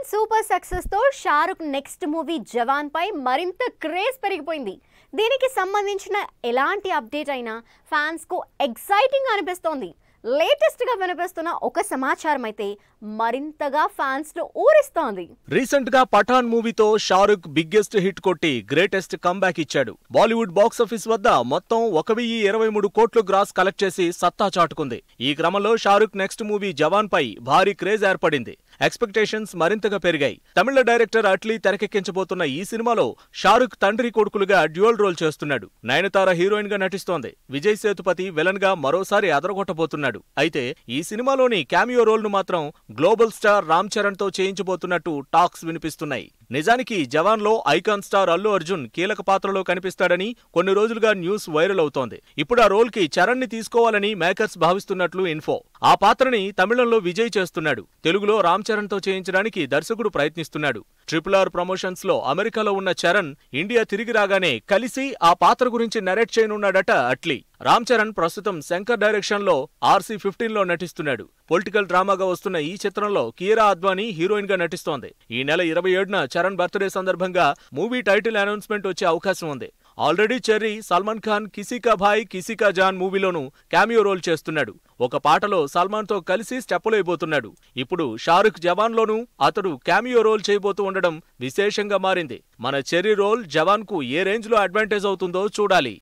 super success తో Shahrukh next movie Jawan పై మరింత క్రేజ్ పెరిగిపోయింది దీనికి సంబంధించిన ఎలాంటి అప్డేట్ అయినా ఫ్యాన్స్ కు ఎక్సైటింగ్ అనిపిస్తోంది లేటెస్ట్ గా వినిపిస్తున్న ఒక సమాచారం అయితే మరింతగా ఫ్యాన్స్ ను ఊరిస్తోంది రీసెంట్ గా పఠాన్ మూవీతో షారుఖ్ బిగ్గెస్ట్ హిట్ కొట్టి గ్రేటెస్ట్ కంబ్యాక్ ఇచ్చాడు బాలీవుడ్ బాక్స్ ఆఫీస్ వద్ద మొత్తం ఒక వెయ్యి ఇరవై మూడు కోట్లు గ్రాస్ కలెక్ట్ చేసి సత్తా చాటుకుంది ఈ క్రమంలో షారుఖ్ నెక్స్ట్ మూవీ జవాన్ పై భారీ క్రేజ్ ఏర్పడింది ఎక్స్పెక్టేషన్స్ మరింతగా పెరిగాయి తమిళ డైరెక్టర్ అట్లీ తెరకెక్కించబోతున్న ఈ సినిమాలో షారుఖ్ తండ్రి కొడుకులుగా డ్యూయల్ రోల్ చేస్తున్నాడు నయనతార హీరోయిన్ గా నటిస్తోంది విజయ్ సేతుపతి విలన్ గా మరోసారి అదరగొట్టబోతున్నాడు అయితే ఈ సినిమాలోని క్యామియో రోల్ ను మాత్రం గ్లోబల్ స్టార్ రామ్ చరణ్ తో చేయించబోతున్నట్టు టాక్స్ వినిపిస్తున్నాయి నిజానికి జవాన్ లో ఐకాన్ స్టార్ అల్లు అర్జున్ కీలక పాత్రలో కనిపిస్తాడని కొన్ని రోజులుగా న్యూస్ వైరల్ అవుతోంది ఇప్పుడు ఆ రోల్ కి చరణ్ ని తీసుకోవాలని మేకర్స్ భావిస్తున్నట్లు ఇన్ఫో ఆ పాత్రని తమిళంలో విజయ్ చేస్తున్నాడు తెలుగులో రామ్ చరణ్ తో చేయించడానికి దర్శకుడు ప్రయత్నిస్తున్నాడు ట్రిపుల్ ఆర్ ప్రమోషన్స్ లో అమెరికాలో ఉన్న చరణ్ ఇండియా తిరిగి రాగానే కలిసి ఆ పాత్ర గురించి నరేట్ చేయనున్నాడట అట్లీ రామ్ చరణ్ ప్రస్తుతం శంకర్ డైరెక్షన్ లో ఆర్సీ ఫిఫ్టీన్ లో నటిస్తున్నాడు పొలిటికల్ డ్రామాగా వస్తున్న ఈ చిత్రంలో కీరా అద్వానీ హీరోయిన్ గా నటిస్తోంది ఈ నెల ఇరవై ఏడున చరణ్ బర్త్డే సందర్భంగా మూవీ టైటిల్ అనౌన్స్మెంట్ వచ్చే అవకాశం ఉంది ఆల్రెడీ చెర్రీ సల్మాన్ ఖాన్ కిసికా భాయ్ కిసికా జాన్ మూవీలోనూ క్యామియో రోల్ చేస్తున్నాడు ఒక పాటలో సల్మాన్ తో కలిసి స్టెప్పులైపోతున్నాడు ఇప్పుడు షారుఖ్ జవాన్ లోనూ అతడు క్యామియో రోల్ చేయబోతూ ఉండడం విశేషంగా మారింది మన చెర్రీ రోల్ జవాన్ కు ఏ రేంజ్ లో అడ్వాంటేజ్ అవుతుందో చూడాలి